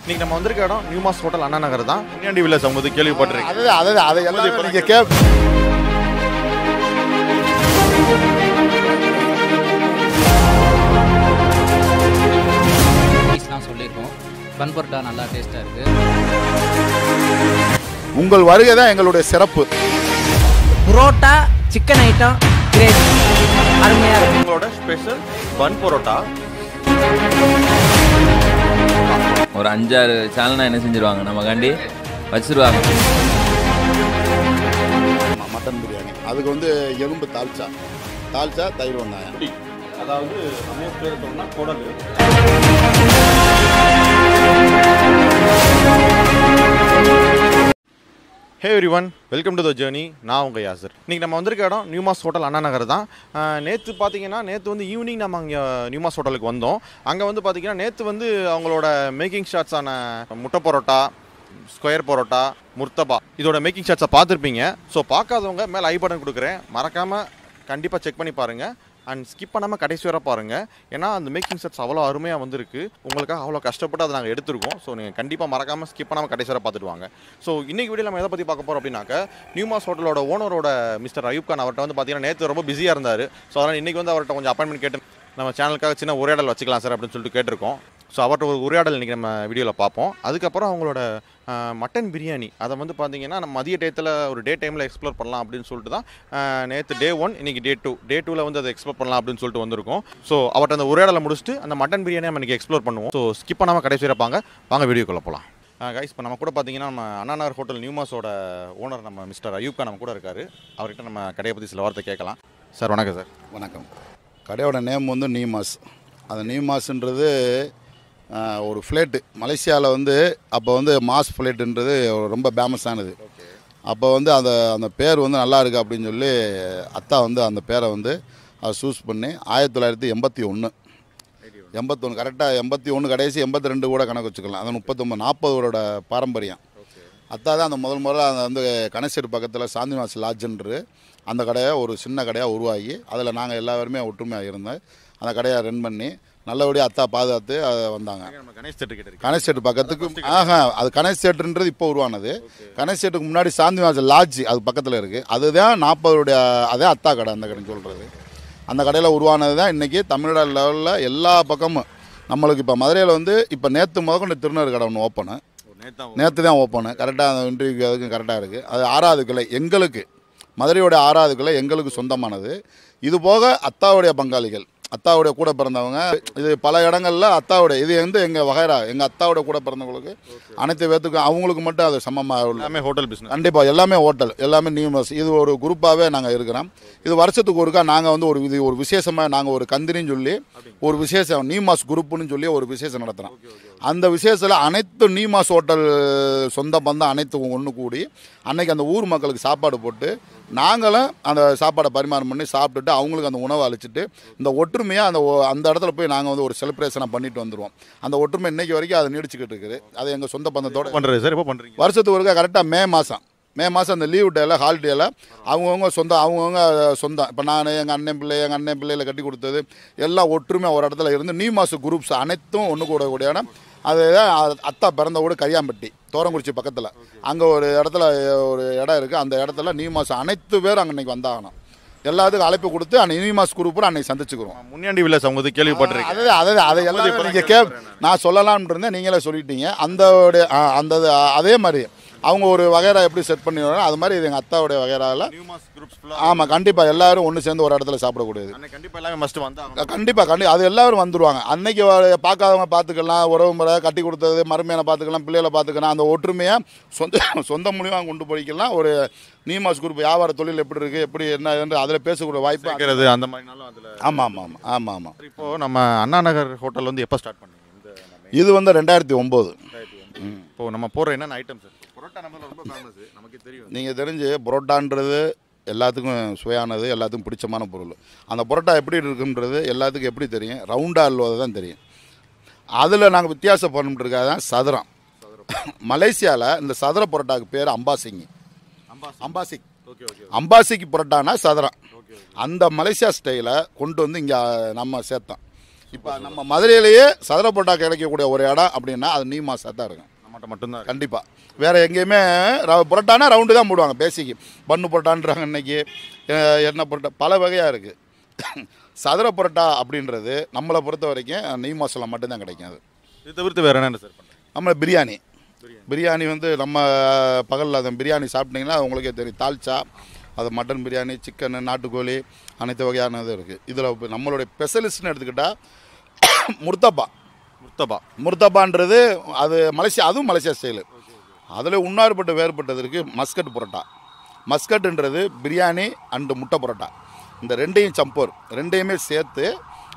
இன்னைக்கு நம்ம வந்திருக்க இடம் நியூமாஸ் ஹோட்டல் அண்ணா நகர் தான் முனியாண்டி வில்லேஜ் அவங்க வந்து கேள்விப்பட்டிருக்கேன் அது அது அதை எல்லாம் நீங்க கே தான் சொல்லியிருக்கோம் பன் பரோட்டா நல்லா டேஸ்ட்டாக இருக்குது உங்கள் வருகை தான் எங்களுடைய சிறப்பு புரோட்டா சிக்கன் ஐட்டம் கிரேவி அருமையாக இருக்கும் உங்களோட ஸ்பெஷல் பன் பரோட்டா ஒரு அஞ்சாறு சேனல்னா என்ன செஞ்சிருவாங்க நம்ம காண்டி வச்சிருவாங்க மட்டன் பிரியாணி அதுக்கு வந்து எலும்பு தால்ச்சா தால்ச்சா தயிர் வெங்காயம் அதாவது நம்ம பேர் சொன்னா குடல் hey everyone welcome to the journey நான் உங்கள் யாசர் இன்றைக்கி நம்ம வந்திருக்க இடம் நியூமாஸ் ஹோட்டல் அண்ணா நகர் தான் நேற்று பார்த்தீங்கன்னா நேற்று வந்து ஈவினிங் நம்ம அங்கே நியூமாஸ் ஹோட்டலுக்கு வந்தோம் அங்கே வந்து பார்த்தீங்கன்னா நேற்று வந்து அவங்களோட மேக்கிங் ஷாட்ஸான முட்டை பரோட்டா ஸ்கொயர் பரோட்டா முர்த்தபா இதோட மேக்கிங் ஷாட்ஸை பார்த்துருப்பீங்க ஸோ பார்க்காதவங்க மேலே ஐ பட்டன் கொடுக்குறேன் மறக்காமல் கண்டிப்பாக செக் பண்ணி பாருங்கள் அண்ட் ஸ்கிப் பண்ணாமல் கடைசி வரை பாருங்கள் ஏன்னா அந்த மேக்கிங் செட்ஸ் அவ்வளோ அருமையாக வந்திருக்கு உங்களுக்காக அவ்வளோ கஷ்டப்பட்டு அதை நாங்கள் எடுத்திருக்கோம் ஸோ நீங்கள் கண்டிப்பாக மறக்காமல் ஸ்கிப் பண்ணாமல் கடைசி வரை பார்த்துட்டு வாங்க ஸோ இன்றைக்கி வீடியோ நம்ம எதை பற்றி பார்க்க போகிறோம் அப்படின்னாக்க நியூமாஸ் ஹோட்டலோட ஓனரோட மிஸ்டர் அயூப் கான் அவர்கிட்ட வந்து பார்த்தீங்கன்னா நேற்று ரொம்ப பிஸியாக இருந்தார் ஸோ அதனால் இன்றைக்கி வந்து அவர்கிட்ட கொஞ்சம் அப்பாயின்மெண்ட் கேட்டு நம்ம சேனலுக்காக சின்ன உரையாடல் வச்சுக்கலாம் சார் அப்படின்னு சொல்லிட்டு கேட்டிருக்கோம் ஸோ அவர்கிட்ட ஒரு உரையாடல் இன்றைக்கி நம்ம வீடியோவில் பார்ப்போம் அதுக்கப்புறம் அவங்களோட அஹ், மட்டன் பிரியாணி அதை வந்து பார்த்தீங்கன்னா நம்ம மதிய டயத்தில் ஒரு டே டைமில் எக்ஸ்ப்ளோர் பண்ணலாம் அப்படின்னு சொல்லிட்டு தான் நேற்று டே ஒன் இன்னைக்கு டே டூ டே டூவில் வந்து அதை எக்ஸ்ப்ளோர் பண்ணலாம் அப்படின்னு சொல்லிட்டு வந்திருக்கோம் ஸோ அவர்கிட்ட அந்த உரையாடலை முடிச்சுட்டு அந்த மட்டன் பிரியாணி நம்ம இன்றைக்கி எக்ஸ்ப்ளோர் பண்ணுவோம் ஸோ ஸ்கிப் பண்ணாமல் கடைசி இருப்பாங்க வாங்க வீடியோக்குள்ளே போகலாம் கைஸ் இப்போ நம்ம கூட பார்த்தீங்கன்னா நம்ம அண்ணாநகர் ஹோட்டல் நியூமாஸோட ஓனர் நம்ம மிஸ்டர் அயூப் கான் நம்ம கூட இருக்காரு அவர்கிட்ட நம்ம கடையை பற்றி சில வார்த்தை கேட்கலாம் சார் வணக்கம் சார் வணக்கம் கடையோட நேம் வந்து நீமாஸ் அந்த நீமாஸ்ன்றது ஆஹ், ஒரு ஃப்ளேட்டு மலேசியாவில் வந்து அப்போ வந்து மாஸ் ஃப்ளேட்டுன்றது ரொம்ப ஃபேமஸானது அப்போ வந்து அந்த அந்த பேர் வந்து நல்லா இருக்கு அப்படின்னு சொல்லி அத்தா வந்து அந்த பேரை வந்து அதை சூஸ் பண்ணி ஆயிரத்தி தொள்ளாயிரத்தி எண்பத்தி ஒன்று எண்பத்தொன்று கரெக்டாக எண்பத்தி ஒன்று கடைசி எண்பத்தி ரெண்டு கூட கணக்கு வச்சுக்கலாம் அது முப்பத்தொம்பது நாற்பதோட பாரம்பரியம் அத்தா தான் அந்த முதல் முதல்ல அந்த வந்து கணேசர் பக்கத்தில் சாந்திவாஸ் லாட்ஜுன்று அந்த கடையை ஒரு சின்ன கடையாக உருவாகி அதில் நாங்கள் எல்லாருமே ஒற்றுமையாக இருந்தோம் அந்த கடையை ரன் பண்ணி நல்லபடியாக அத்தா பாதுகாத்து அதை வந்தாங்க நம்ம கணேஷ் தேட்டர் கிட்ட கணேஷ் செட்டு பக்கத்துக்கு ஆஹா அது கணேஷ் செட்டுன்றது இப்போ உருவானது கணேஷ் செட்டுக்கு முன்னாடி சாந்திவாஸ் லாட்ஜ் அது பக்கத்தில் இருக்குது அதுதான் நாற்பதுடைய அதே அத்தா கடை அந்த கடைன்னு சொல்கிறது அந்த கடையில் உருவானது தான் இன்றைக்கி தமிழ்நாடு லெவலில் எல்லா பக்கமும் நம்மளுக்கு இப்போ மதுரையில் வந்து இப்போ நேற்று முதற்கொண்டு திருநெல் கடை ஒன்று ஓப்பனு நேற்று நேற்று தான் ஓப்பனு கரெக்டாக அந்த இன்டர்வியூக்கு அதுக்கும் கரெக்டாக இருக்குது அது ஆறாவது கிளை எங்களுக்கு மதுரையோட ஆறாவது கிளை எங்களுக்கு சொந்தமானது இது போக அத்தாவுடைய பங்காளிகள் அத்தாவுடைய கூட பிறந்தவங்க இது பல இடங்களில் அத்தாவுடைய இது வந்து எங்கள் வகைரா எங்கள் அத்தாவுடைய கூட பிறந்தவங்களுக்கு அனைத்து பேர்த்துக்கும் அவங்களுக்கு மட்டும் அது சமமாக உள்ள எல்லாமே ஹோட்டல் பிஸ்னஸ் கண்டிப்பாக எல்லாமே ஹோட்டல் எல்லாமே நியூமஸ் இது ஒரு குரூப்பாகவே நாங்கள் இருக்கிறோம் இது வருஷத்துக்கு ஒருக்கா நாங்கள் வந்து ஒரு இது ஒரு விசேஷமாக நாங்கள் ஒரு கந்திரின்னு சொல்லி ஒரு விசேஷம் நியூமாஸ் குரூப்புன்னு சொல்லி ஒரு விசேஷம் நடத்துகிறோம் அந்த விசேஷத்தில் அனைத்து நியூமாஸ் ஹோட்டல் சொந்த பந்தம் அனைத்து ஒன்று கூடி அன்னைக்கு அந்த ஊர் மக்களுக்கு சாப்பாடு போட்டு நாங்களும் அந்த சாப்பாடை பரிமாறம் பண்ணி சாப்பிட்டுட்டு அவங்களுக்கு அந்த உணவை அழிச்சிட்டு இந்த ஒற்றுமையாக அந்த ஒ- அந்த இடத்துல போய் நாங்கள் வந்து ஒரு செலிப்ரேஷனாக பண்ணிட்டு வந்துடுவோம் அந்த ஒற்றுமை இன்னைக்கு வரைக்கும் அது நீடிச்சுக்கிட்டு இருக்குது அது எங்கள் சொந்த பந்தத்தோட பண்றது சார் எப்போ பண்றீங்க வருஷத்துக்கு ஒருக்கா கரெக்டாக மே மாதம் மே மாதம் அந்த லீவ் டேல ஹாலிடேல அவங்கவுங்க சொந்தம் அவங்கவுங்க சொந்தம் இப்போ நான் எங்கள் அண்ணன் பிள்ளை எங்கள் அண்ணன் பிள்ளையில கட்டி கொடுத்தது எல்லாம் ஒற்றுமையாக ஒரு இடத்துல இருந்து நீ மாச குரூப்ஸ் அனைத்தும் ஒன்று கூட கூடியான அதுதான் அ- அத்தா பிறந்த ஊர் கரியாம்பட்டி தோரங்குறிச்சி பக்கத்தில் அங்கே ஒரு இடத்துல ஒரு இடம் இருக்குது அந்த இடத்துல நீ மாதம் அனைத்து பேரும் அங்கே இன்னைக்கு வந்தாகணும் எல்லாத்துக்கும் அழைப்பு கொடுத்து அந்த நீ மாஸ் குரூப் அன்னைக்கு சந்திச்சுக்கிறோம் முனியாண்டி வில்லேஜ் அவங்க வந்து கேள்விப்பட்டிருக்கேன் அது அது அதை எல்லாம் நீங்கள் கே நான் சொல்லலாம்னு இருந்தேன் நீங்களே சொல்லிட்டீங்க அந்த அந்த அதே மாதிரி அவங்க ஒரு வகைரா எப்படி செட் பண்ணி அது மாதிரி இது எங்கள் அத்தாவுடைய வகைராவில் நியூமாஸ் குரூப்ஸ் ஃபுல்லா ஆமாம் கண்டிப்பாக எல்லாரும் ஒன்று சேர்ந்து ஒரு இடத்துல சாப்பிடக்கூடியது அன்னைக்கு கண்டிப்பா எல்லாமே மஸ்ட் வந்து கண்டிப்பாக கண்டி அது எல்லாரும் வந்துருவாங்க அன்னைக்கு வ- பார்க்காதவங்க பார்த்துக்கலாம் உறவு முறை கட்டி கொடுத்தது மருமையான பார்த்துக்கலாம் பிள்ளைகளை பார்த்துக்கலாம் அந்த ஒற்றுமையை சொந்த சொந்த மூலியமாக கொண்டு போய்க்கலாம் ஒரு நீமாஸ் குரூப் வியாபார தொழில் எப்படி இருக்குது எப்படி என்ன என்று அதில் பேசக்கூடிய வாய்ப்பு கேட்கறது அந்த மாதிரினாலும் அதுல ஆமாம் ஆமாம் ஆமாம் ஆமாம் ஆமாம் இப்போ நம்ம அண்ணா நகர் ஹோட்டல் வந்து எப்போ ஸ்டார்ட் பண்ணீங்க இந்த நம்ம இது வந்து ரெண்டாயிரத்தி ஒம்பது இப்போ நம்ம போடுற என்னென்ன ஐட்டம் சார் பரோட்டா நம்ம ரொம்ப ஃபேமஸ் நமக்கு தெரியும் நீங்கள் தெரிஞ்சு புரோட்டான்றது எல்லாத்துக்கும் சுவையானது எல்லாத்துக்கும் பிடிச்சமான பொருள் அந்த புரோட்டா எப்படி இருக்குன்றது எல்லாத்துக்கும் எப்படி தெரியும் ரவுண்டாக அல்வாது தான் தெரியும் அதில் நாங்கள் வித்தியாசப்படணுன்றதுக்காக தான் சதுரம் மலேசியாவில் இந்த சதுர புரோட்டாக்கு பேர் அம்பாசிங்கி அம்பாசிக் ஓகே ஓகே அம்பாசிக்கு புரோட்டானா சதுரம் அந்த மலேசியா ஸ்டைலை கொண்டு வந்து இங்கே நம்ம சேர்த்தோம் இப்போ நம்ம மதுரையிலேயே சதுர பரோட்டா கிடைக்கக்கூடிய ஒரு இடம் அப்படின்னா அது நீ மாசாக தான் இருக்கும் நம்மகிட்ட மட்டும்தான் இருக்கு. கண்டிப்பாக வேறு எங்கேயுமே ர- பரோட்டானா ரவுண்டு தான் போடுவாங்க பேசிக்கு பண்ணு பரோட்டான்றாங்க இன்னைக்கு அஹ், எண்ணெய் பரோட்டா பல வகையாக இருக்குது சதுர பரோட்டா அப்படின்றது நம்மளை பொறுத்த வரைக்கும் நெய் மசாலா மட்டும்தான் கிடைக்கும் அது இது தவிர்த்து வேற என்ன சார் பண்ணுறேன் நம்ம பிரியாணி பிரியாணி வந்து நம்ம பகலில் அந்த பிரியாணி சாப்பிட்டீங்கன்னா உங்களுக்கே தெரியும் தால்ச்சா அது மட்டன் பிரியாணி சிக்கன் நாட்டுக்கோழி அனைத்து வகையான இது இருக்குது இதில் நம்மளுடைய ஸ்பெஷலிஸ்ட்னு எடுத்துக்கிட்டால் முர்த்தப்பா முர்த்தபா முர்த்தபான்றது அது மலேசியா அதுவும் மலேசியா ஸ்டைலு அதில் உன்னாறுபட்டு வேறுபட்டது இருக்குது மஸ்கட் பரோட்டா மஸ்கட்ன்றது பிரியாணி அண்டு முட்டை பரோட்டா இந்த ரெண்டையும் சம்போர் ரெண்டையுமே சேர்த்து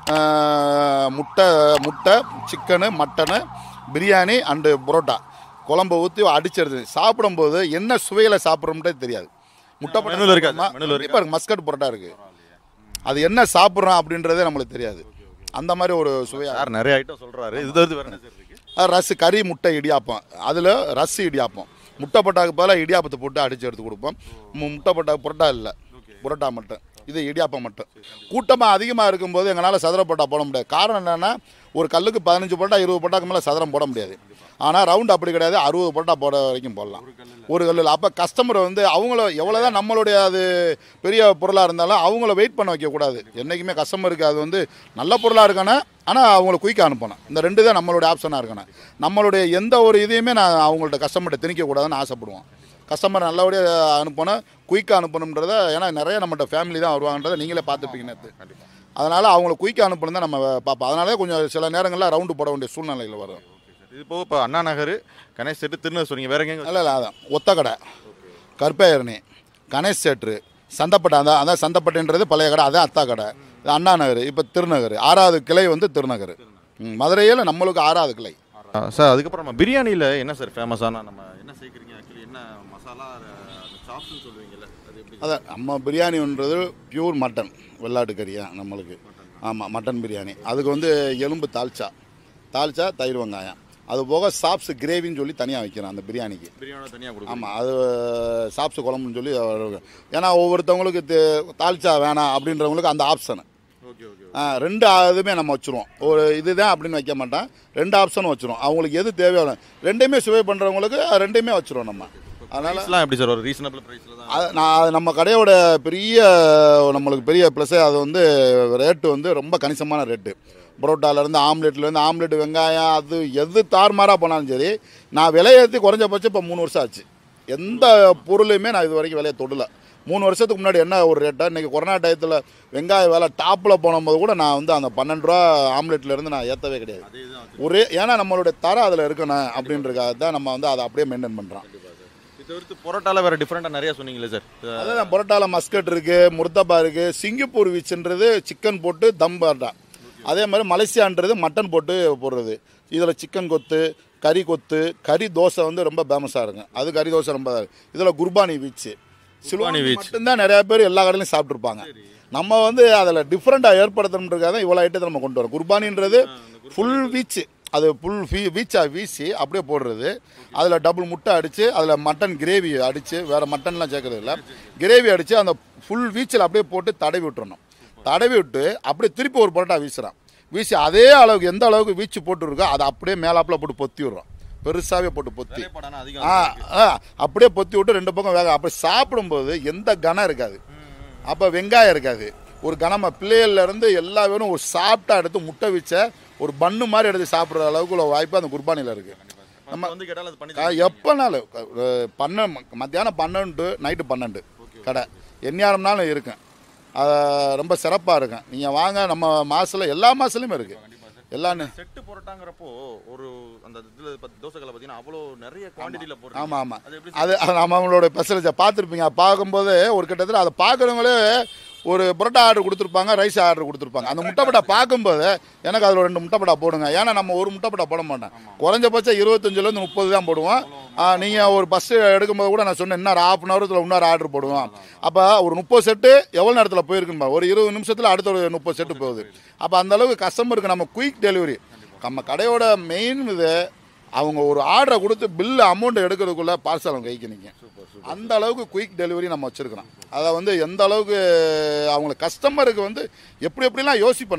ஆஹ், முட்டை முட்டை chicken mutton biryani and parotta குழம்பு ஊற்றி அடிச்சிருது சாப்பிடும்போது என்ன சுவையில் சாப்பிட்றோம்ன்றே தெரியாது முட்டை மெனுல இருக்காது, மெனுல இப்போ இருக்கு மஸ்கட் பரோட்டா இருக்குது அது என்ன சாப்பிட்றோம் அப்படின்றதே நம்மளுக்கு தெரியாது அந்த மாதிரி ஒரு சுவையாக சார் நிறைய ஐட்டம் சொல்றாரு இது தவிர்த்து வேற என்ன சார் இருக்கு அது ரஸ் கறி முட்டை இடியாப்பம் அதில் ரஸ் இடியாப்பம் முட்டை பட்டாக்கு பதிலாக இடியாப்பத்தை போட்டு அடித்து எடுத்து கொடுப்போம் மு- முட்டை பட்டாக்கு புரோட்டா இல்லை புரோட்டா மட்டும் இது இடியாப்பம் மட்டும் கூட்டமாக அதிகமாக இருக்கும்போது எங்களால் சதுர பரோட்டா போட முடியாது காரணம் என்னென்னா ஒரு கல்லுக்கு பதினஞ்சு பரோட்டா இருபது பரோட்டாக்கு மேலே சதுரம் போட முடியாது ஆனால் ரவுண்ட் அப்படி கிடையாது அறுபது பரோட்டா போட வரைக்கும் போடலாம் ஒரு கல்லில் அப்போ கஸ்டமர் வந்து அவங்கள எவ்வளோ தான் நம்மளுடைய அது பெரிய பொருளாக இருந்தாலும் அவங்கள வெயிட் பண்ண வைக்கக்கூடாது என்றைக்குமே கஸ்டமருக்கு அது வந்து நல்ல பொருளாக இருக்கணும் ஆனால் அவங்கள குயிக்காக அனுப்பணும் இந்த ரெண்டு தான் நம்மளுடைய ஆப்ஷனாக இருக்கணும் நம்மளுடைய எந்த ஒரு இதையுமே நான் அவங்கள்ட்ட கஸ்டமர்கிட்ட திணிக்கக்கூடாதுன்னு ஆசைப்படுவோம் கஸ்டமர் நல்லபடியாக அனுப்பணும் குயிக்காக அனுப்பணுன்றத ஏன்னா நிறைய நம்மகிட்ட ஃபேமிலி தான் வருவாங்கன்றதை நீங்களே பார்த்துப்பீங்க நேற்று அதனால் அவங்கள குயிக்காக அனுப்பணும் தான் நம்ம பார்ப்போம் அதனாலே கொஞ்சம் சில நேரங்களில் ரவுண்டு போட வேண்டிய சூழ்நிலைகள் வரும் இது போக இப்போ அண்ணா நகர் கணேஷ் செட்டு திருநெல் சொன்னீங்க வேற எங்கேயும் இல்லை இல்லை அதான் ஒத்தக்கடை கற்பேயரணி கணேஷ் தேட்ரு சந்தப்பட்டை அதான் அதான் சந்தப்பட்டைன்றது பழைய கடை அதான் அத்தா கடை இது அண்ணா நகர் இப்போ திருநகர் ஆறாவது கிளை வந்து திருநகர் ம், மதுரையில் நம்மளுக்கு ஆறாவது கிளை சார் அதுக்கப்புறம் நம்ம பிரியாணியில் என்ன சார் ஃபேமஸான நம்ம என்ன சேர்க்குறீங்க ஆக்சுவலி என்ன மசாலா சாப்ஸ்னு சொல்லுவீங்கல்ல அது எப்படி அதான் நம்ம பிரியாணின்றது பியூர் மட்டன் வெள்ளாட்டு கறியா நம்மளுக்கு ஆமாம் மட்டன் பிரியாணி அதுக்கு வந்து எலும்பு தால்ச்சா தால்ச்சா தயிர் வெங்காயம் அது போக சாப்ஸ் கிரேவின்னு சொல்லி தனியாக வைக்கிறோம் அந்த பிரியாணிக்கு பிரியாணி தனியாக கொடுக்கும் ஆமாம் அது சாப்ஸ் குழம்புன்னு சொல்லி வரும். ஏன்னா ஒவ்வொருத்தவங்களுக்கு தே- தால்ச்சா வேணாம் அப்படின்றவங்களுக்கு அந்த ஆப்ஷனு ஓகே ஓகே ஆ, ரெண்டு இதுவுமே நம்ம வச்சுருவோம் ஒரு இதுதான் அப்படின்னு வைக்க மாட்டோம் ரெண்டு ஆப்ஷனும் வச்சுருவோம் அவங்களுக்கு எது தேவையான ரெண்டையுமே சுவை பண்ணுறவங்களுக்கு ரெண்டையுமே வச்சுருவோம் நம்ம அதனால் ப்ரைஸ்லாம் எப்படி சார் ஒரு ரீசனபிள் ப்ரைஸில் தான் அது நான் அது நம்ம கடையோட பெரிய நம்மளுக்கு பெரிய ப்ளஸ்ஸே அது வந்து ரேட்டு வந்து ரொம்ப கணிசமான ரேட்டு புரோட்டாலேருந்து ஆம்லெட்லேருந்து ஆம்லெட் வெங்காயம் அது எது தாறுமாறாக போனாலும் சரி நான் விலையேற்றி குறைஞ்சபட்சம் இப்போ மூணு வருஷம் ஆச்சு எந்த பொருளையுமே நான் இது வரைக்கும் விலையை தொடல மூணு வருஷத்துக்கு முன்னாடி என்ன ஒரு ரேட்டா இன்றைக்கி கொரோனா டயத்தில் வெங்காய விலை டாப்பில் போனபோது கூட நான் வந்து அந்த பன்னெண்டு ரூபா ஆம்லெட்லேருந்து நான் ஏற்றவே கிடையாது ஒரே ஏன்னா நம்மளுடைய தரம் அதில் இருக்கணும் அப்படின்றதுக்காக தான் நம்ம வந்து அதை அப்படியே மெயின்டைன் பண்ணுறோம் இது தவிர்த்து பரோட்டாவில் வேறு டிஃப்ரெண்ட்டாக நிறைய சொன்னீங்களே சார் அதான் பரோட்டால மஸ்கட் இருக்கு முர்தபா இருக்கு சிங்கப்பூர் வீச்சுன்றது சிக்கன் போட்டு தம் பரோட்டா அதே மாதிரி மலேசியான்றது மட்டன் போட்டு போடுறது இதில் சிக்கன் கொத்து கறி கொத்து கறி தோசை வந்து ரொம்ப ஃபேமஸாக இருக்கும் அது கறி தோசை ரொம்ப இதில் குர்பானி வீச்சு சிலுவானி வீச்சு. மட்டும்தான் நிறைய பேர் எல்லா கடையிலையும் சாப்பிட்ருப்பாங்க நம்ம வந்து அதில் டிஃப்ரெண்ட்டாக ஏற்படுத்தணுன்றதுக்காக தான் இவ்வளோ ஐட்டத்தை நம்ம கொண்டு வரோம் குர்பானின்றது ஃபுல் வீச்சு அது ஃபுல் வீ வீச்சா வீசி அப்படியே போடுறது அதில் டபுள் முட்டை அடித்து அதில் மட்டன் கிரேவி அடித்து வேறு மட்டன்லாம் சேர்க்கறது இல்லை கிரேவி அடித்து அந்த ஃபுல் வீச்சில் அப்படியே போட்டு தடவி விட்டுறணும் தடவி விட்டு அப்படியே திருப்பி ஒரு பரோட்டா வீசுகிறான் வீசி அதே அளவுக்கு எந்த அளவுக்கு வீச்சு போட்டுருக்கோ அதை அப்படியே மேலாப்பில் போட்டு பொத்தி விடுறோம் பெருசாகவே போட்டு பொத்தி படம் ஆ ஆ அப்படியே பொத்தி விட்டு ரெண்டு பக்கம் வேக அப்படி சாப்பிடும்போது எந்த கனம் இருக்காது அப்போ வெங்காயம் இருக்காது ஒரு கனமாக பிள்ளைகள்ல இருந்து எல்லா பேரும் ஒரு சாப்பிட்டா எடுத்து முட்டை வச்ச ஒரு பன்னு மாதிரி எடுத்து சாப்பிட்ற அளவுக்கு உள்ள வாய்ப்பு அந்த குர்பானியில் இருக்குது நம்ம வந்து கேட்டாலும் அது பண்ணி கா- எப்போனாலும் அஹ், பன்னெண்டு மத்தியானம் பன்னெண்டு நைட்டு பன்னெண்டு கடை எந்நேரம்னாலும் இருக்கும் அது ரொம்ப சிறப்பாக இருக்கும் நீங்கள் வாங்க நம்ம மாதத்தில் எல்லா மாதத்துலையுமே இருக்குது எல்லா நே- செட்டு பரோட்டாங்கிறப்போ ஒரு அந்த இதில் தோசைகளை பார்த்தீங்கன்னா அவ்வளோ நிறைய குவான்டிட்டியில் போடுறோம் ஆமாம் ஆமாம் அது எப்படி அது அது நம்ம அவங்களோட ஸ்பெஷலிஸ்ட்டை பார்த்துருப்பீங்க பார்க்கும்போது ஒரு கிட்டத்தட்ட அதை பார்க்குறவங்களே ஒரு பரோட்டா ஆர்டர் கொடுத்துருப்பாங்க ரைஸ் ஆர்டர் கொடுத்துருப்பாங்க அந்த முட்டை பட்டா பார்க்கும்போது எனக்கு அதில் ரெண்டு முட்டை பட்டா போடுங்க ஏன்னா நம்ம ஒரு முட்டை பட்டா போட மாட்டோம் குறைஞ்சபட்சம் இருபத்தஞ்சிலேருந்து முப்பது தான் போடுவோம் நீங்கள் ஒரு பஸ்ஸு எடுக்கும்போது கூட நான் சொன்னேன் இன்னொரு ஹாஃப் அன் ஹவரத்தில் இன்னொரு ஆர்டர் போடுவோம் அப்போ ஒரு முப்பது செட்டு எவ்வளோ நேரத்தில் போயிருக்குன்னு பாரு. ஒரு இருபது நிமிஷத்தில் அடுத்த ஒரு முப்பது செட்டு போகுது அப்போ அந்த அளவுக்கு கஸ்டமருக்கு நம்ம குயிக் டெலிவரி நம்ம கடையோட மெயின் இது அவங்க ஒரு ஆர்டரை கொடுத்து பில்லு அமௌண்ட் எடுக்கிறதுக்குள்ள பார்சல் அவங்க கைக்கு நிற்கும் அந்த அளவுக்கு குயிக் டெலிவரி நம்ம வச்சுருக்கிறோம் அதை வந்து எந்த அளவுக்கு அவங்கள கஸ்டமருக்கு வந்து எப்படி எப்படிலாம் யோசிப்போம் நம்ம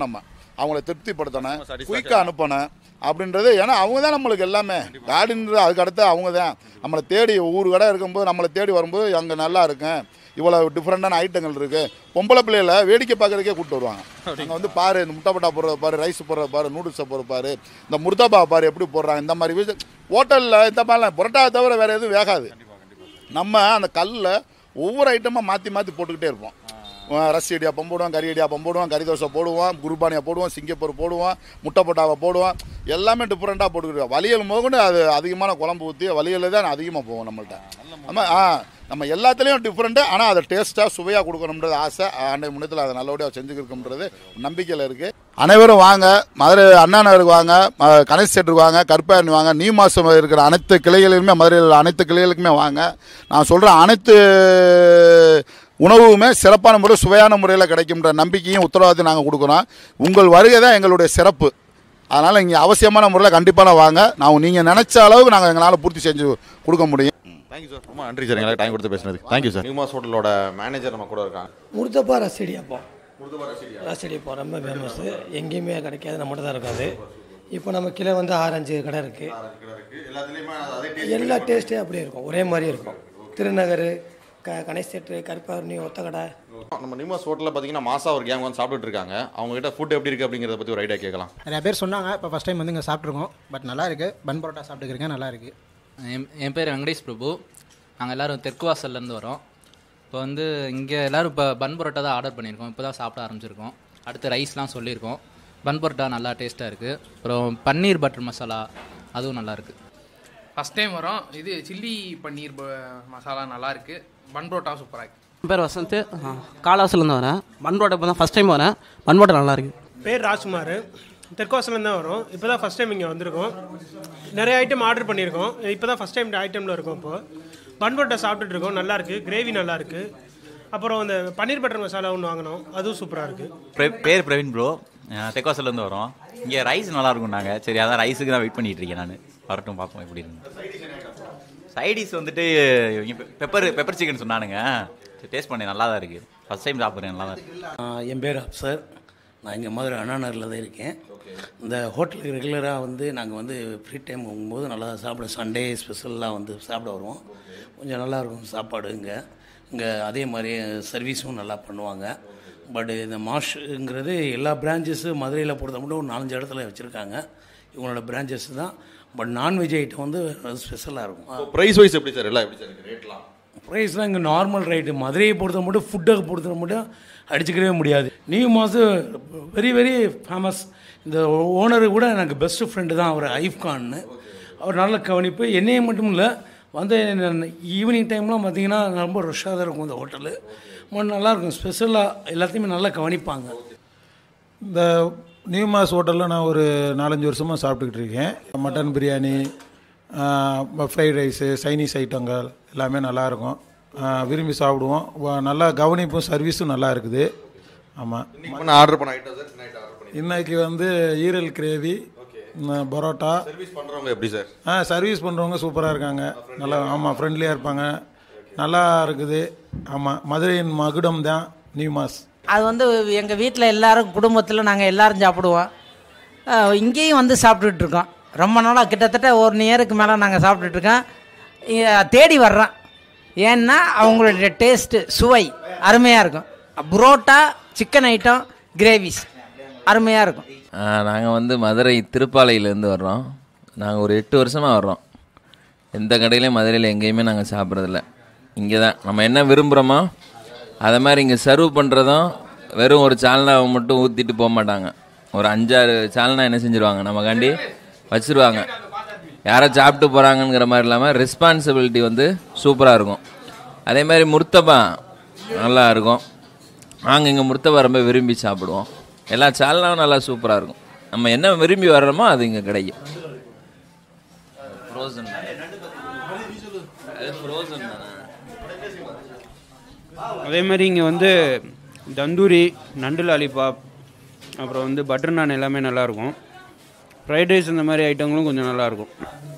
அவங்கள திருப்திப்படுத்தணும் குயிக்காக அனுப்பணும் அப்படின்றது ஏன்னா அவங்க தான் நம்மளுக்கு எல்லாமே கார்டுன்றது அதுக்கு அடுத்து அவங்க தான் நம்மளை தேடி ஒவ்வொரு கடை இருக்கும்போது நம்மளை தேடி வரும்போது அங்கே நல்லா இருக்கும் இவ்வளோ டிஃப்ரெண்டான ஐட்டங்கள் இருக்குது பொம்பளை பிள்ளைகளை வேடிக்கை பார்க்கறதுக்கே கூப்பிட்டு வருவாங்க அங்கே வந்து பாரு இந்த முட்டை பட்டா போடுறத பாரு ரைஸ் போடுறத பாரு நூடுல்ஸை போடுற பாரு இந்த முர்தாபா பாரு எப்படி போடுறாங்க இந்த மாதிரி விஷயம் ஹோட்டலில் இந்த மாதிரிலாம் புரோட்டா தவிர வேறு எதுவும் வேகாது நம்ம அந்த கல்லில் ஒவ்வொரு ஐட்டமாக மாற்றி மாற்றி போட்டுக்கிட்டே இருப்போம் அஹ் ரசி இடியாப்பம் போடுவோம் கறி இடியாப்பம் போடுவோம் கறி தோசை போடுவோம் குருபானியை போடுவோம் சிங்கப்பூர் போடுவோம் முட்டை பொட்டாவை போடுவோம் எல்லாமே டிஃப்ரெண்ட்டாக போட்டுக்கிட்டு வலியல் முதற்கொண்டு அது அதிகமான குழம்பு ஊற்றி வலியல் தான் அதிகமாக போகும் நம்மள்ட்ட நம்ம ஆ நம்ம எல்லாத்துலேயும் டிஃப்ரெண்ட்டு ஆனால் அதை டேஸ்ட்டாக சுவையாக கொடுக்கணுன்றது ஆசை அன்றைய முன்னத்தில் அதை நல்லபடியாக செஞ்சுருக்கோம்ன்றது நம்பிக்கையில் இருக்குது அனைவரும் வாங்க மதுரை அண்ணா நகருக்கு வாங்க ம- கணேஷ் தேட்டருக்கு வாங்க கருப்பாயணி வாங்க நீ மாதம் இருக்கிற அனைத்து கிளைகளிலுமே மதுரையில் அனைத்து கிளைகளுக்குமே வாங்க நான் சொல்கிற அனைத்து உணவுமே சிறப்பான முறை சுவையான முறையில் கிடைக்கும்ன்ற நம்பிக்கையும் உத்தரவாதத்தையும் நாங்கள் கொடுக்குறோம் உங்கள் வருகை தான் எங்களுடைய சிறப்பு அதனால் இங்கே அவசியமான முறையில் கண்டிப்பாக வாங்க நான் நீங்கள் நினச்ச அளவுக்கு நாங்கள் எங்களால் பூர்த்தி செஞ்சு கொடுக்க முடியும் தேங்க்யூ சார் ரொம்ப நன்றி சார் எங்களுக்கு டைம் கொடுத்து பேசுனது தேங்க்யூ சார் நியூமாஸ் ஹோட்டலோட மேனேஜர் நம்ம கூட இருக்காங்க முருத்தப்பா ரசடியாப்பம் ரசடியாப்பம் ரொம்ப ஃபேமஸ்ஸு எங்கேயுமே கிடைக்காது நம்மகிட்ட தான் இருக்காது இப்போ நம்ம கிலோ வந்து ஆரஞ்சு கடை இருக்குது எல்லா டேஸ்ட்டே அப்படியே இருக்கும் ஒரே மாதிரி இருக்கும் திருநகர் க கணேஷ் தேட்ரு கருப்பாரணி ஒத்தக்கடை நம்ம நியூமாஸ் ஹோட்டலில் பார்த்தீங்கன்னா மாசா ஒரு கேங் வந்து சாப்பிட்டுட்டு இருக்காங்க அவங்க கிட்ட ஃபுட் எப்படி இருக்கு அப்படிங்கிறத பற்றி ஒரு ஐடியா கேட்கலாம் நிறைய பேர் சொன்னாங்க இப்போ ஃபஸ்ட் டைம் வந்து இங்கே சாப்பிட்ருக்கோம் பட் நல்லா இருக்கு பன் பரோட்டா சாப்பிட்டுக்கிறேங்க நல்லா இருக்கு என் என் பேர் வெங்கடேஷ் பிரபு நாங்கள் எல்லோரும் தெற்கு வாசல்லேருந்து வரோம் இப்போ வந்து இங்கே எல்லோரும் இப்போ பன் பரோட்டா தான் ஆர்டர் பண்ணியிருக்கோம் இப்போ தான் சாப்பிட ஆரம்பிச்சிருக்கோம் அடுத்து ரைஸ்லாம் சொல்லியிருக்கோம் பன் பரோட்டா நல்லா டேஸ்ட்டாக இருக்குது அப்புறம் பன்னீர் பட்டர் மசாலா அதுவும் நல்லா இருக்குது ஃபஸ்ட் டைம் வரோம் இது சில்லி பன்னீர் ப- மசாலா நல்லா இருக்கு பன் புரோட்டா சூப்பராக இருக்கு என் பேர் வசந்த் காலாசிலேருந்து வரேன் பன்ரோட்டை இப்போ தான் ஃபஸ்ட் டைம் வரேன் பன்ரோட்டை நல்லா இருக்கு பேர் ராஜ்குமார் தெற்காசிலேருந்து தான் வரோம் இப்போ தான் ஃபஸ்ட் டைம் இங்கே வந்திருக்கோம் நிறைய ஐட்டம் ஆர்டர் பண்ணியிருக்கோம் இப்போ தான் ஃபஸ்ட் டைம் இந்த ஐட்டமில் இருக்கோம் இப்போ பன் பரோட்டா சாப்பிட்டுட்டு இருக்கோம் நல்லா இருக்கு கிரேவி நல்லா இருக்கு அப்புறம் இந்த பன்னீர் பட்டர் மசாலா ஒன்று வாங்கினோம் அதுவும் சூப்பராக இருக்குது பிர- பேர் பிரவீன் ப்ரோ தெற்காசிலேருந்து வரோம் இங்கே ரைஸ் நல்லா இருக்கும் நாங்கள் சரி அதான் ரைஸுக்கு தான் வெயிட் பண்ணிட்டு இருக்கேன் நான் வரட்டும் பார்ப்போம் எப்படி இருக்கு சைடிஸ் வந்துட்டு பெப்பர் பெப்பர் சிக்கன் சொன்னானுங்க டேஸ்ட் பண்ணேன் நல்லா தான் இருக்குது ஃபஸ்ட் டைம் சாப்பிட்றேன் நல்லா தான் இருக்கு என் பேர் அப்சர் நான் இங்கே மதுரை அண்ணா நகரில் தான் இருக்கேன் இந்த ஹோட்டலுக்கு ரெகுலராக வந்து நாங்கள் வந்து ஃப்ரீ டைம் போகும்போது நல்லா சாப்பிட சண்டே ஸ்பெஷல்லாம் வந்து சாப்பிட வருவோம் கொஞ்சம் நல்லா இருக்கும் சாப்பாடு இங்கே இங்கே அதே மாதிரி சர்வீஸும் நல்லா பண்ணுவாங்க பட் இந்த மாஷுங்கிறது எல்லா பிரான்ச்சஸும் மதுரையில் பொறுத்த மட்டும் ஒரு நாலஞ்சு இடத்துல வச்சுருக்காங்க இவங்களோட பிரான்ச்சஸ் தான் பட் நான்வெஜ் ஐட்டம் வந்து ஸ்பெஷலாக இருக்கும் ப்ரைஸ் வைஸ் எப்படி சார் எல்லாம் எப்படி சார் இருக்கு ரேட்லாம் ப்ரைஸ்லாம் இங்கே நார்மல் ரேட்டு மதுரையை பொறுத்த மட்டும் ஃபுட்டை பொறுத்த மட்டும் அடிச்சுக்கவே முடியாது நியூ மாதம் வெரி வெரி ஃபேமஸ் இந்த ஓனர் கூட எனக்கு பெஸ்ட் ஃப்ரெண்டு தான் அவர் ஐஃப்கான்னு அவர் நல்ல கவனிப்பு என்னையே மட்டும் இல்லை வந்து ஈவினிங் டைம்லாம் பார்த்தீங்கன்னா ரொம்ப ரஷ்ஷாக தான் இருக்கும் இந்த ஹோட்டலு நல்லாயிருக்கும் ஸ்பெஷலாக எல்லாத்தையுமே நல்லா கவனிப்பாங்க இந்த நியூ மாஸ் ஹோட்டலில் நான் ஒரு நாலஞ்சு வருஷமாக சாப்பிட்டுக்கிட்டு இருக்கேன் mutton biryani fried rice Chinese ஐட்டங்கள் எல்லாமே நல்லாயிருக்கும் விரும்பி சாப்பிடுவோம் வ- நல்லா கவனிப்பும் சர்வீஸும் நல்லா இருக்குது ஆமாம் இன்னைக்கு ஆர்டர் பண்ண ஐட்டம் சார் நைட் ஆர்டர் பண்ணி இன்னைக்கு வந்து ஈரல் கிரேவி ம், பரோட்டா சர்வீஸ் பண்ணுறவங்க எப்படி சார் ஆ சர்வீஸ் பண்ணுறவங்க சூப்பராக இருக்காங்க நல்லா ஆமாம் ஃப்ரெண்ட்லியாக இருப்பாங்க நல்லா இருக்குது ஆமாம் மதுரையின் மகுடம் தான் நியூ மாஸ் அது வந்து எங்கள் வீட்டில் எல்லாரும் குடும்பத்தில் நாங்கள் எல்லாரும் சாப்பிடுவோம் அஹ் இங்கேயும் வந்து சாப்பிட்டுட்டு இருக்கோம் ரொம்ப நாளாக கிட்டத்தட்ட ஒரு இயருக்கு மேலே நாங்கள் சாப்பிட்டுட்டு இருக்கோம் இ- தேடி வர்றோம் ஏன்னா அவங்களுடைய டேஸ்ட்டு சுவை அருமையாக இருக்கும் புரோட்டா சிக்கன் ஐட்டம் கிரேவிஸ் அருமையாக இருக்கும் நாங்கள் வந்து மதுரை திருப்பாலையிலேருந்து வர்றோம் நாங்கள் ஒரு எட்டு வருஷமாக வர்றோம் எந்த கடையிலையும் மதுரையில் எங்கேயுமே நாங்கள் சாப்பிட்றதில்ல இங்கே தான் நம்ம என்ன விரும்புகிறோமோ அதை மாதிரி இங்கே சர்வ் பண்ணுறதும் வெறும் ஒரு சால்னாவை மட்டும் ஊற்றிட்டு போக மாட்டாங்க ஒரு அஞ்சாறு சால்னா என்ன செஞ்சுருவாங்க நமக்காண்டி வச்சுருவாங்க யாரோ சாப்பிட்டு போகிறாங்கங்கிற மாதிரி இல்லாமல் ரெஸ்பான்சிபிலிட்டி வந்து சூப்பராக இருக்கும் அதே மாதிரி முர்த்தபா நல்லா இருக்கும் நாங்கள் இங்கே முர்த்தபா ரொம்ப விரும்பி சாப்பிடுவோம் எல்லா சால்னாவும் நல்லா சூப்பராக இருக்கும் நம்ம என்ன விரும்பி வர்றோமோ அது இங்கே கிடைக்கும் ஃப்ரோசன் அது ஃப்ரோசன் தானே அதே மாதிரி இங்கே வந்து தந்தூரி நண்டு லாலிபாப் அப்புறம் வந்து பட்டர் நான் எல்லாமே நல்லாயிருக்கும் ஃப்ரைட் ரைஸ் இந்த மாதிரி ஐட்டங்களும் கொஞ்சம் நல்லாயிருக்கும்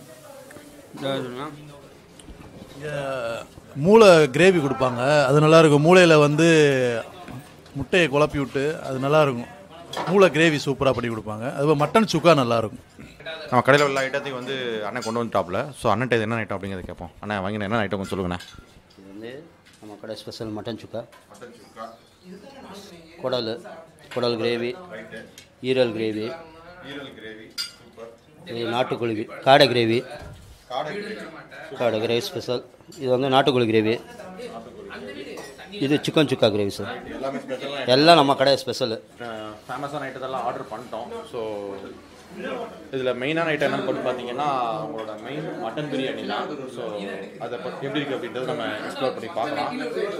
மூளை கிரேவி கொடுப்பாங்க அது நல்லா இருக்கும் மூளையில் வந்து முட்டையை குழப்பி விட்டு அது நல்லா இருக்கும் மூளை கிரேவி சூப்பராக பண்ணி கொடுப்பாங்க அதுபோல் மட்டன் சுக்கா நல்லாயிருக்கும் நம்ம கடையில் உள்ள ஐட்டத்தையும் வந்து அண்ணன் கொண்டு வந்துட்டாப்ல ஸோ அண்ணன் இது என்ன ஐட்டம் அப்படிங்கிறத கேட்போம் அண்ணன் வாங்கின என்ன ஐட்டம் கொஞ்சம் சொல்லுங்கண்ணே இது வந்து நம்ம கடை special mutton chukka mutton chukka குடல் குடல் கிரேவி ஈரல் கிரேவி ஈரல் கிரேவி சூப்பர் இது நாட்டுக்கோழி காடை கிரேவி காடை காடை கிரேவி ஸ்பெஷல் இது வந்து நாட்டுக்கோழி கிரேவி இது சிக்கன் சுக்கா கிரேவி சார் எல்லாமே ஸ்பெஷல் எல்லாம் நம்ம கடை ஸ்பெஷல் ஃபேமஸான ஐட்டத்தெல்லாம் ஆர்டர் பண்ணிட்டோம் ஸோ இதில் மெயினான ஐட்டம் என்னன்னு போட்டு பார்த்தீங்கன்னா உங்களோட மெயின் மட்டன் பிரியாணி தான் ஸோ அதை பத்தி எப்படி இருக்குது அப்படின்றத நம்ம எக்ஸ்ப்ளோர் பண்ணி பார்க்கலாம்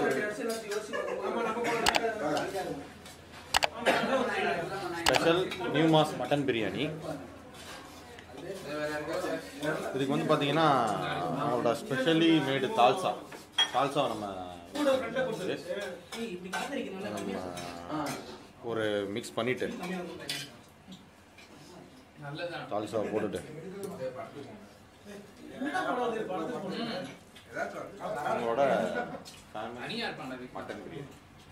special new mass mutton biryani இதுக்கு வந்து பார்த்தீங்கன்னா அவங்களோட ஸ்பெஷலி மேடு தால்சா தால்சா நம்ம நம்ம ஒரு மிக்ஸ் பண்ணிட்டு தால்சாவை போட்டுட்டு அவங்களோட மட்டன் பிரியாணி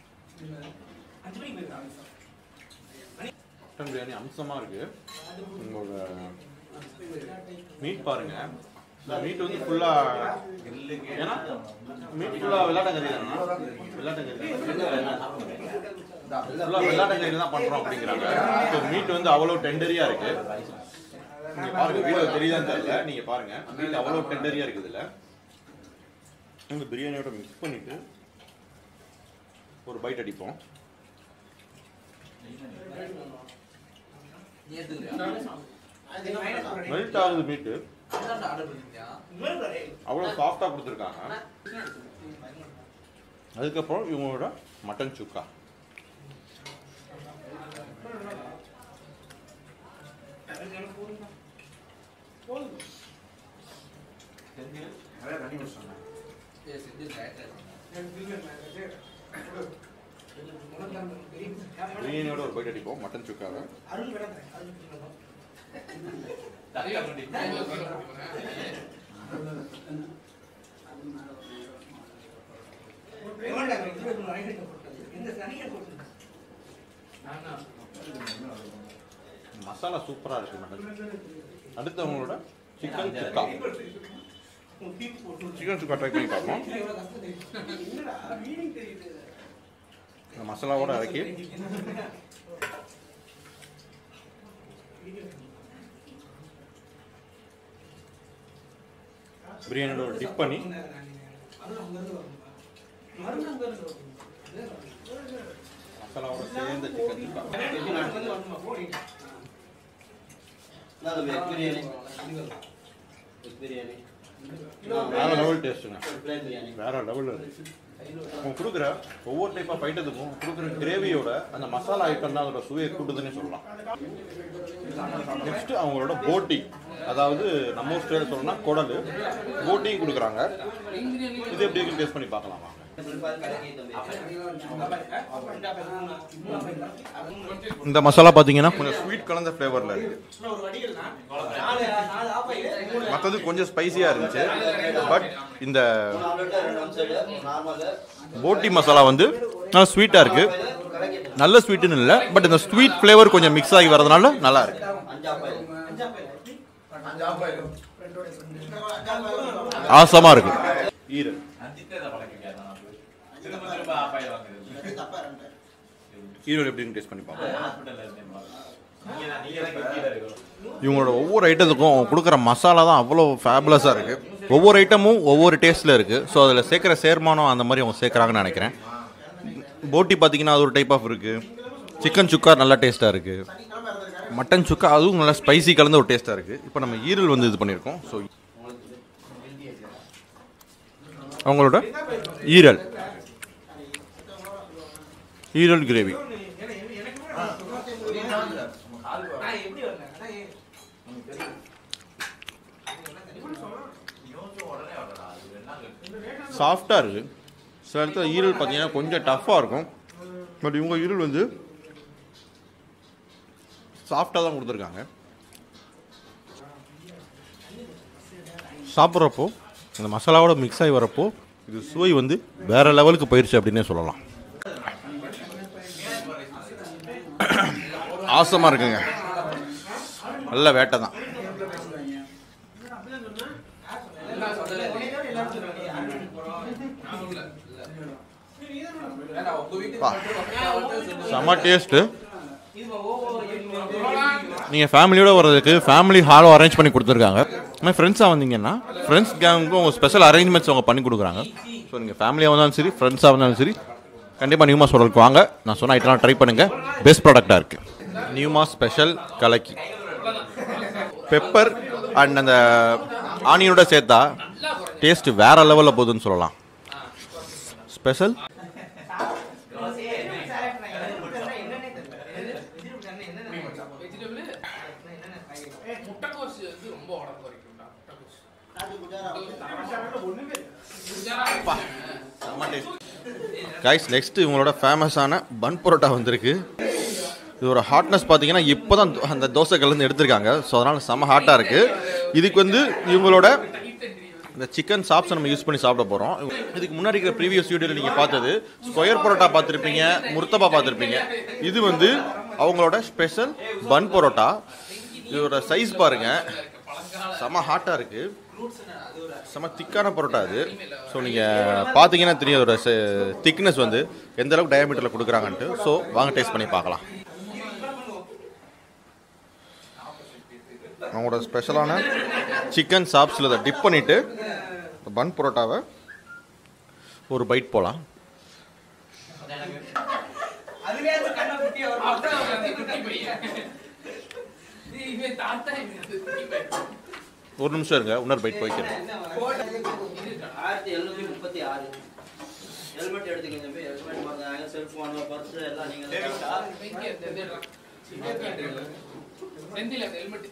மட்டன் பிரியாணி அம்சமாக இருக்கு உங்களோட மீட் பாருங்க இந்த மீட் வந்து ஃபுல்லா ஏன்னா மீட் ஃபுல்லா வெள்ளாட்டங்கறி தானா வெள்ளாட்டங்கறி ஃபுல்லா வெள்ளாட்டங்கறி தான் பண்றோம் அப்படிங்கிறாங்க ஸோ மீட் வந்து அவ்வளோ டெண்டரியா இருக்கு நீங்க பாருங்க வீடியோ தெரியுதான்னு தெரியல நீங்க பாருங்க மீட் அவ்வளோ டெண்டரியா இருக்குது இதுல இந்த பிரியாணியோட மிக்ஸ் பண்ணிட்டு ஒரு பைட் அடிப்போம் மெல்ட் ஆகுது மீட்டு அவ்வளோ சாஃப்டாக கொடுத்துருக்காங்க அதுக்கப்புறம் இவங்களோட மட்டன் சுக்கா பிரியாணியோட ஒரு பைட் அடிப்போம் மட்டன் சுக்காவை மசாலா சூப்பரா இருக்கு மேடம் அடுத்து அவங்களோட chicken chukka chicken chukka try பண்ணி பார்ப்போம் இந்த மசாலாவோட இறக்கி பிரியாணியோட ஒரு டிப் பண்ணி மசாலாவோட சேர்ந்த சிக்கன் சுக்கா வேற லெவல் டேஸ்ட்டுங்க வேற லெவல் அவங்க கொடுக்குற ஒவ்வொரு டைப் ஆஃப் ஐட்டத்துக்கும் கொடுக்குற கிரேவியோட அந்த மசாலா ஐட்டம் தான் அதோட சுவையை கூட்டுதுன்னு சொல்லலாம் நெக்ஸ்ட் அவங்களோட போட்டி அதாவது நம்ம ஊர் ஸ்டைல் சொல்லணும்னா குடல் போட்டியும் கொடுக்குறாங்க இது எப்படி இருக்கு டேஸ்ட் பண்ணி பார்க்கலாமா இந்த மசாலா பார்த்தீங்கன்னா கொஞ்சம் ஸ்வீட் கலந்த ஃப்ளேவரில் இருக்கு மற்றது கொஞ்சம் ஸ்பைசியாக இருந்துச்சு பட் இந்த போட்டி மசாலா வந்து நல்லா ஸ்வீட்டாக இருக்கு நல்ல ஸ்வீட்டுன்னு இல்லை பட் இந்த ஸ்வீட் ஃப்ளேவர் கொஞ்சம் மிக்ஸ் ஆகி வரதுனால நல்லா இருக்கு ஆசமாக இருக்கு ஈரல் ஈரல் எப்படின்னு டேஸ்ட் பண்ணி பார்ப்போம் இவங்களோட ஒவ்வொரு ஐட்டத்துக்கும் அவங்க கொடுக்குற மசாலா தான் அவ்வளோ ஃபேபுலஸாக இருக்குது ஒவ்வொரு ஐட்டமும் ஒவ்வொரு டேஸ்ட்டில் இருக்குது ஸோ அதில் சேர்க்குற சேர்மானம் அந்த மாதிரி அவங்க சேர்க்குறாங்கன்னு நினைக்கிறேன் போட்டி பார்த்தீங்கன்னா அது ஒரு டைப் ஆஃப் இருக்குது சிக்கன் சுக்கா நல்லா டேஸ்ட்டாக இருக்குது மட்டன் சுக்கா அதுவும் நல்லா ஸ்பைசி கலந்த ஒரு டேஸ்ட்டாக இருக்குது இப்போ நம்ம ஈரல் வந்து இது பண்ணியிருக்கோம் ஸோ அவங்களோட ஈரல் ஈரல் கிரேவி சாஃப்டாக இருக்குது சில இடத்துல ஈரல் பார்த்தீங்கன்னா கொஞ்சம் டஃப்பாக இருக்கும் பட் இவங்க ஈரல் வந்து சாஃப்டாக தான் கொடுத்துருக்காங்க சாப்பிட்றப்போ அந்த மசாலாவோட மிக்ஸ் ஆகி வரப்போ இது சுவை வந்து வேற லெவலுக்கு போயிடுச்சு அப்படின்னே சொல்லலாம் ஆசமாக இருக்குங்க நல்ல வேட்டை தான் செம்ம டேஸ்ட்டு நீங்கள் ஃபேமிலியோட வர்றதுக்கு ஃபேமிலி ஹாலும் அரேஞ்ச் பண்ணி கொடுத்துருக்காங்க மாதிரி ஃப்ரெண்ட்ஸாக வந்தீங்கன்னா ஃப்ரெண்ட்ஸ் கேங்க்கும் உங்கள் ஸ்பெஷல் அரேஞ்ச்மெண்ட்ஸ் அவங்க பண்ணி கொடுக்குறாங்க ஸோ நீங்கள் ஃபேமிலியாக வந்தாலும் சரி ஃப்ரெண்ட்ஸாக வந்தாலும் சரி கண்டிப்பாக நியூமாஸ் ஹோட்டலுக்கு வாங்க நான் சொன்ன ஐட்டம்லாம் ட்ரை பண்ணுங்கள் பெஸ்ட் ப்ராடக்டாக இருக்குது நியூமாஸ் ஸ்பெஷல் கலக்கி பெப்பர் அண்ட் அந்த ஆனியனோட சேர்த்தா டேஸ்ட் வேற லெவலில் போகுதுன்னு சொல்லலாம் ஸ்பெஷல் முட்டைக்கோஸ் வந்து ரொம்ப உடம்பு வரைக்கும்டா கைஸ் நெக்ஸ்ட் இவங்களோட ஃபேமஸான பன் பரோட்டா வந்திருக்கு இதோட ஹாட்னஸ் பார்த்தீங்கன்னா இப்போ தான் அந்த தோசை கலந்து எடுத்திருக்காங்க ஸோ அதனால் செம்ம ஹாட்டாக இருக்குது இதுக்கு வந்து இவங்களோட இந்த சிக்கன் சாப்ஸை நம்ம யூஸ் பண்ணி சாப்பிட போகிறோம் இதுக்கு முன்னாடி இருக்கிற ப்ரீவியஸ் வீடியோவில் நீங்கள் பார்த்தது ஸ்கொயர் பரோட்டா பார்த்துருப்பீங்க முர்த்தபா பார்த்துருப்பீங்க இது வந்து அவங்களோட ஸ்பெஷல் பன் பரோட்டா இதோட சைஸ் பாருங்க செம்ம ஹாட்டாக இருக்குது செம்ம திக்கான பரோட்டா அது ஸோ நீங்கள் பார்த்தீங்கன்னா தெரியும் அதோட திக்னஸ் வந்து எந்த அளவுக்கு டயமீட்டரில் கொடுக்குறாங்கன்ட்டு ஸோ வாங்க டேஸ்ட் பண்ணி பார்க்கலாம் அவங்களோட ஸ்பெஷலான சிக்கன் சாப்ஸில் அதை டிப் பண்ணிவிட்டு பன் பரோட்டாவை ஒரு பைட் போகலாம் ஒரு நிமிஷம் இருங்க இன்னொரு பைட் போய்க்கிறேன் ஆயிரத்தி எழுநூற்றி முப்பத்தி ஆறு ஹெல்மெட் எடுத்துக்கங்க தம்பி ஹெல்மெட் பாருங்க செல்ஃபோனு பர்ஸு எல்லாம் நீங்கள் செந்தில் ஹெல்மெட்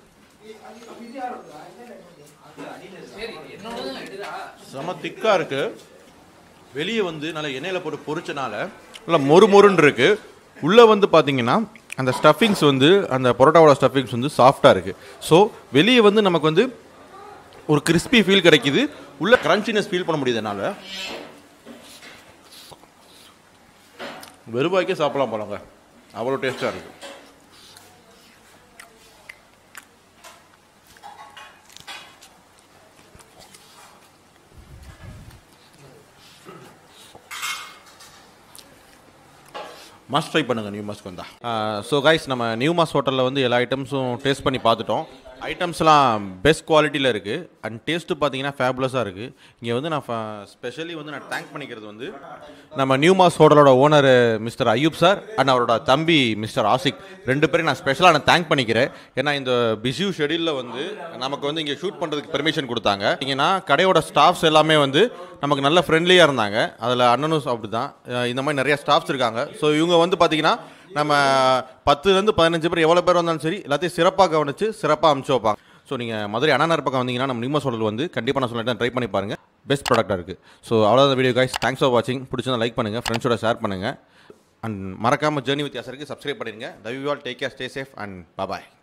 சரி என்னோட எடுடா செம திக்காக இருக்கு வெளியே வந்து நல்லா எண்ணெயில் போட்டு பொரிச்சனால நல்லா மொறு மொறுன்னு இருக்கு உள்ளே வந்து பார்த்தீங்கன்னா அந்த ஸ்டஃபிங்ஸ் வந்து அந்த பரோட்டாவோட ஸ்டஃபிங்ஸ் வந்து சாஃப்டாக இருக்கு ஸோ வெளியே வந்து நமக்கு வந்து ஒரு கிறிஸ்பி ஃபீல் கிடைக்குது உள்ள கிரன்ச்சினஸ் ஃபீல் பண்ண முடியுது என்னால் வெறுவாய்க்கே சாப்பிடலாம் போலங்க அவ்வளோ டேஸ்ட்டாக இருக்கு மஸ்ட் ட்ரை பண்ணுங்கள் நியூ மாஸ்க்கு வந்தா ஸோ கைஸ் நம்ம நியூ மாஸ் ஹோட்டலில் வந்து எல்லா ஐட்டம்ஸும் டேஸ்ட் பண்ணி பார்த்துட்டோம் ஐட்டம்ஸ்லாம் பெஸ்ட் குவாலிட்டியில் இருக்குது அண்ட் டேஸ்ட்டு பார்த்தீங்கன்னா ஃபேபுலஸாக இருக்குது இங்கே வந்து நான் ஸ்பெஷலி வந்து நான் தேங்க் பண்ணிக்கிறது வந்து நம்ம நியூ மாஸ் ஹோட்டலோட owner mister Ayyub sir and அவரோட தம்பி மிஸ்டர் ஆசிக் ரெண்டு பேரும் நான் ஸ்பெஷலாக நான் தேங்க் பண்ணிக்கிறேன் ஏன்னா இந்த பிஸியூ ஷெடியூலில் வந்து நமக்கு வந்து இங்கே ஷூட் பண்ணுறதுக்கு பெர்மிஷன் கொடுத்தாங்க இங்கன்னா கடையோட ஸ்டாஃப்ஸ் எல்லாமே வந்து நமக்கு நல்ல ஃப்ரெண்ட்லியாக இருந்தாங்க அதில் அண்ணனும் அப்படி தான் இந்த மாதிரி நிறைய ஸ்டாஃப்ஸ் இருக்காங்க ஸோ இவங்க வந்து பார்த்தீங்கன்னா நம்ம பத்துலேருந்து பதினஞ்சு பேர் எவ்வளோ பேர் வந்தாலும் சரி எல்லாத்தையும் சிறப்பாக கவனித்து சிறப்பாக அனுப்பிச்சு வைப்பாங்க ஸோ நீங்கள் மதுரை அண்ணாநர் பக்கம் வந்தீங்கன்னா நம்ம நியூமஸ் ஹோட்டல் வந்து கண்டிப்பாக நான் சொல்லிட்டு ட்ரை பண்ணி பாருங்கள் பெஸ்ட் ப்ராடக்டாக இருக்குது ஸோ அவ்வளோதான் வீடியோ கைஸ் தேங்க்ஸ் ஃபார் வாட்சிங் பிடிச்சிருந்தா லைக் பண்ணுங்கள் ஃப்ரெண்ட்ஸோட ஷேர் பண்ணுங்கள் அண்ட் மறக்காமல் ஜேர்னி வித்தியாசருக்கு சப்ஸ்கிரைப் பண்ணிடுங்க love you all take care stay safe and bye